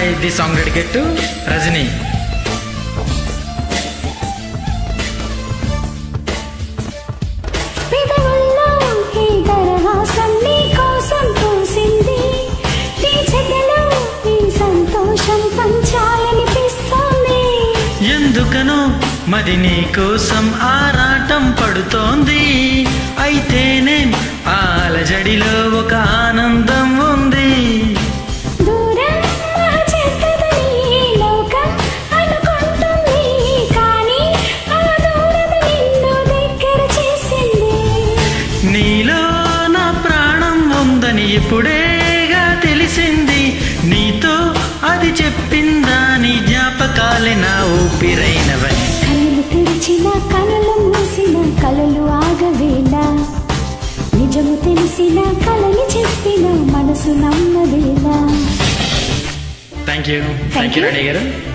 Bye the song dedicate to Rajani పెదవుల్లో ఈ దరహాసం నీ కోసం పూసింది నీ జతలో ఈ సంతోషం పంచాలనిపిస్తోంది ఎందుకనో మది నీ కోసం ఆరాటం పడుతోంది అయితేనే ఆ అలజడిలో ఒక ఆనందం ఉంది దూరం మా చెత్తదని ఈ లోకం అనుకుంటుంది కానీ ఆ దూరం నిన్ను దగ్గర చేసింది నీలో నా ప్రాణం ఉందని ఇప్పుడేగా తెలిసింది నీతో అది చెప్పిందా నీ జ్ఞాపకాలే నా ఊపిరైనవని కళ్ళు తెరిచిన కనులు మూసిన కలలు ఆగవేలా నిజము తెలిసిన కలని చెప్పిన మనసు నమ్మవేలా thank you thank you you. Reddy గారు